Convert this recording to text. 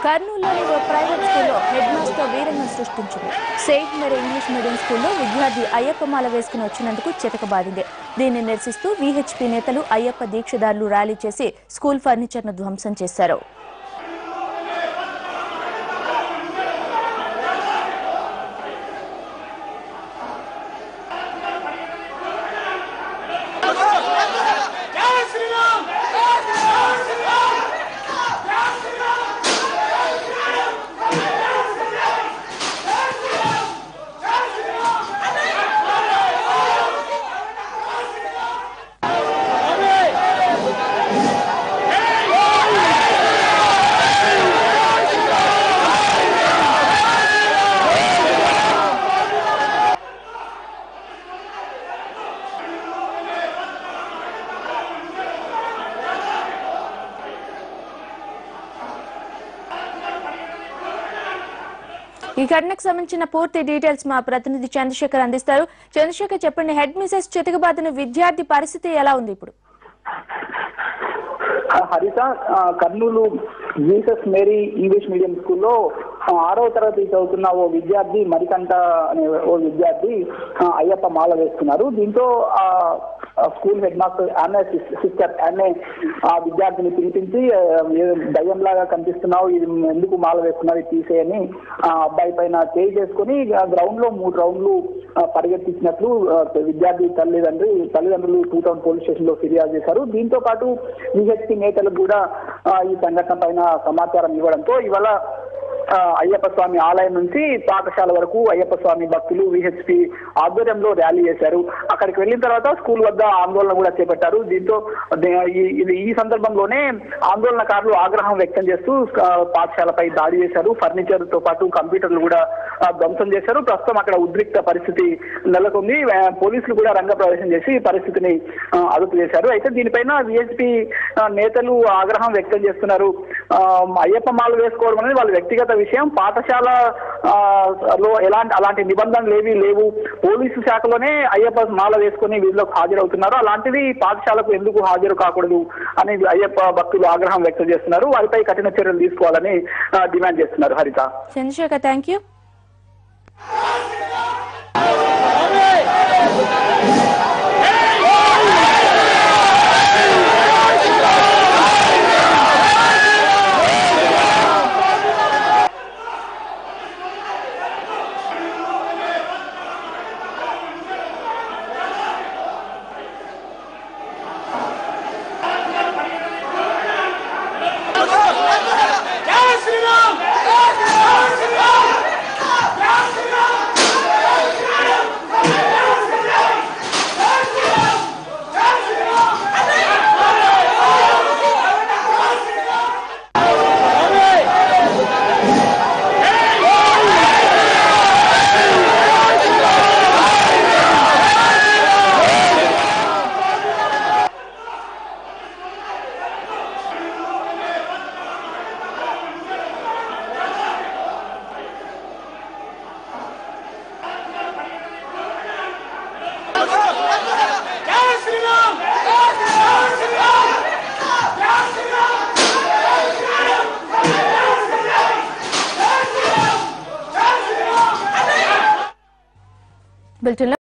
కర్నూలులోని ఓ ప్రైవేట్ స్కూల్లో head master వీరంగం సృష్టించింది సెయింట్ మేరీ ఇంగ్లీష్ మీడియం స్కూల్లో విద్యార్థి అయ్యప్ప మాల వేసుకుని వచ్చినందుకు చితకబాదింది దీన్ని నిరసిస్తూ వీహెచ్పీ నేతలు అయ్యప్ప దీక్షదారులు ర్యాలీ చేసి స్కూల్ ఫర్నిచర్ను ధ్వంసం చేశారు ఈ ఘటనకు సంబంధించిన పూర్తి డీటెయిల్స్ మా ప్రతినిధి చంద్రశేఖర్ అందిస్తారు చంద్రశేఖర్ చెప్పండి హెడ్ మిసెస్ చితకబాదిన విద్యార్థి పరిస్థితి ఎలా ఉంది ఇప్పుడు ఆ, హరిత ఆ, Kurnool Jesus Mary English medium స్కూల్లో ఆ, ఆరవ తరగతి చదువుతున్న ఓ విద్యార్థి మరికంట అనే ఓ విద్యార్థి ఆ, అయ్యప్ప మాల వేస్తున్నారు దీంతో ఆ ఆ స్కూల్ హెడ్ మాస్టర్ ఆమె సిస్టర్ ఆమె ఆ విద్యార్థిని పిలిపించి ఆ, ఏ- దయ్యంలాగా కనిపిస్తున్నావు ఇది ఎందుకు మాల వేస్తున్నావు ఇది తీసేయని ఆ అబ్బాయి పైన చేయి చేసుకుని గ్రౌండ్ లో మూడు రౌండ్లు ఆ, పరిగెత్తించినట్లు ఆ, విద్యార్థి తల్లిదండ్రి తల్లిదండ్రులు టూ టౌన్ పోలీస్ స్టేషన్ లో ఫిర్యాదు చేశారు దీంతో పాటు విహెచ్పి నేతలకు కూడా ఆ, ఈ సంఘటన పైన సమాచారం ఇవ్వడంతో ఇవాళ ఆ, అయ్యప్ప స్వామి ఆలయం నుంచి పాఠశాల వరకు అయ్యప్ప స్వామి భక్తులు విహెచ్పి ఆధ్వర్యంలో ర్యాలీ చేశారు అక్కడికి వెళ్ళిన తర్వాత స్కూల్ వద్ద ఆందోళన కూడా చేపట్టారు దీంతో దే- ఈ- ఇది ఈ సందర్భంలోనే ఆందోళనకారులు ఆగ్రహం వ్యక్తం చేస్తూ ఆ, పాఠశాలపై దాడి చేశారు ఫర్నిచర్ తో పాటు కంప్యూటర్లు కూడా ఆ, ధ్వంసం చేశారు ప్రస్తుతం అక్కడ ఉద్రిక్త పరిస్థితి నెలకొంది ఆ, పోలీసులు కూడా రంగ ప్రవేశం చేసి పరిస్థితిని ఆ, అదుపు చేశారు అయితే దీనిపైన విఎస్పీ నేతలు ఆగ్రహం వ్యక్తం చేస్తున్నారు ఆ, అయ్యప్ప మాల వేసుకోవడం అనేది వాళ్ళ వ్యక్తిగత విషయం పాఠశాల ఆ, లో ఎలాంటి అలాంటి నిబంధనలు ఏవి లేవు పోలీసు శాఖలోనే అయ్యప్ప మాల వేసుకొని వీళ్ళకి హాజరవుతున్నారు అలాంటిది పాఠశాలకు ఎందుకు హాజరు కాకూడదు అనేది అయ్యప్ప భక్తులు ఆగ్రహం వ్యక్తం చేస్తున్నారు వారిపై కఠిన చర్యలు తీసుకోవాలని ఆ, డిమాండ్ చేస్తున్నారు హరిత చంద్రశేఖర్ థ్యాంక్ యూ బులెటిన్లో